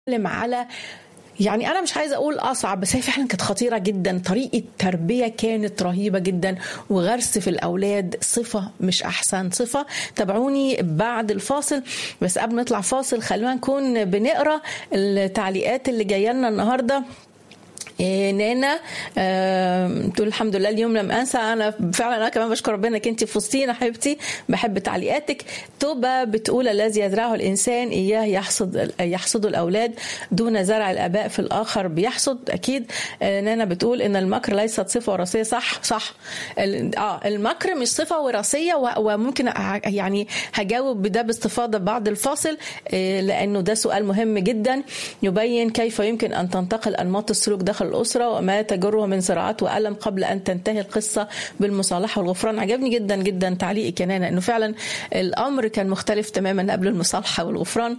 بنتكلم على يعني انا مش عايزه اقول اصعب بس هي فعلا كانت خطيره جدا طريقه تربيه كانت رهيبه جدا وغرس في الاولاد صفه مش احسن صفه تابعوني بعد الفاصل بس قبل ما نطلع فاصل خلونا نكون بنقرا التعليقات اللي جايه لنا النهارده إيه نانا آه، تقول الحمد لله اليوم لم انسى انا فعلا انا كمان بشكر ربنا انك انت في وسطينا حبيبتي بحب تعليقاتك توبه بتقول الذي يزرعه الانسان اياه يحصد يحصد الاولاد دون زرع الاباء في الاخر بيحصد اكيد آه، نانا بتقول ان المكر ليست صفه وراثيه صح صح ال- اه المكر مش صفه وراثيه و- وممكن ه- يعني هجاوب بده باستفاضه بعد الفاصل آه، لانه ده سؤال مهم جدا يبين كيف يمكن ان تنتقل انماط السلوك داخل الاسره وما تجره من صراعات والم قبل ان تنتهي القصه بالمصالحه والغفران عجبني جدا جدا تعليقك يا نانا انه فعلا الامر كان مختلف تماما قبل المصالحه والغفران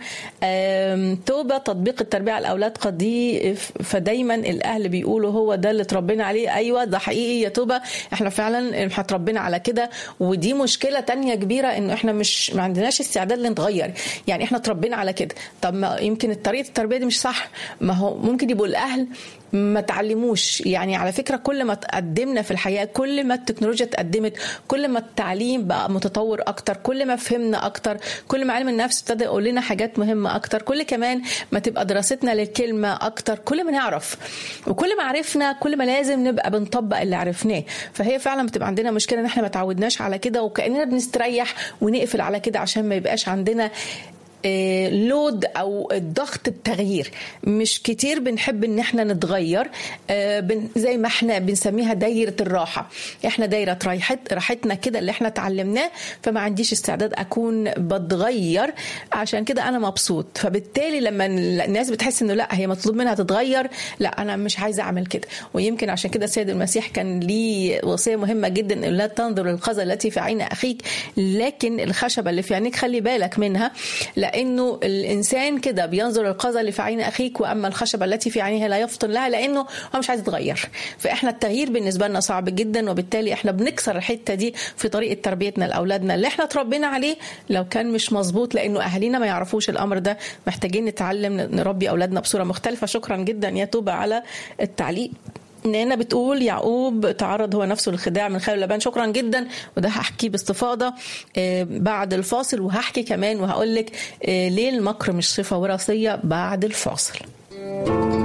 آم، توبه تطبيق التربيه على الاولاد قد دي فدايما الاهل بيقولوا هو ده اللي اتربينا عليه ايوه ده حقيقي يا توبه احنا فعلا اتربينا على كده ودي مشكله تانية كبيره انه احنا مش ما عندناش استعداد لنتغير يعني احنا اتربينا على كده طب ما يمكن طريقه التربيه دي مش صح ما هو ممكن يبقوا الاهل ما تعلموش يعني على فكره كل ما تقدمنا في الحياه كل ما التكنولوجيا اتقدمت كل ما التعليم بقى متطور اكتر كل ما فهمنا اكتر كل ما علم النفس ابتدى يقول لنا حاجات مهمه اكتر كل كمان ما تبقى دراستنا للكلمه اكتر كل ما نعرف وكل ما عرفنا كل ما لازم نبقى بنطبق اللي عرفناه فهي فعلا بتبقى عندنا مشكله ان احنا ما تعودناش على كده وكاننا بنستريح ونقفل على كده عشان ما يبقاش عندنا آه، لود او ضغط التغيير مش كتير بنحب ان احنا نتغير آه، بن- زي ما احنا بنسميها دايره الراحه احنا دايره راحت راحتنا كده اللي احنا اتعلمناه فما عنديش استعداد اكون بتغير عشان كده انا مبسوط فبالتالي لما الناس بتحس انه لا هي مطلوب منها تتغير لا انا مش عايزه اعمل كده ويمكن عشان كده السيد المسيح كان ليه وصيه مهمه جدا ان لا تنظر للقذى التي في عين اخيك لكن الخشبه اللي في عينيك خلي بالك منها لانه الانسان كده بينظر للقذى اللي في عين اخيك واما الخشبه التي في عينها لا يفطن لها لانه هو مش عايز يتغير فاحنا التغيير بالنسبه لنا صعب جدا وبالتالي احنا بنكسر الحته دي في طريقه تربيتنا لاولادنا اللي احنا اتربينا عليه لو كان مش مظبوط لانه اهالينا ما يعرفوش الامر ده محتاجين نتعلم نربي اولادنا بصوره مختلفه شكرا جدا يا توبه على التعليق نانا بتقول يعقوب تعرض هو نفسه للخداع من خير لبان شكرا جدا وده هحكيه باستفاضه آه، بعد الفاصل وهحكي كمان وهقول لك آه، ليه المكر مش صفه وراثيه بعد الفاصل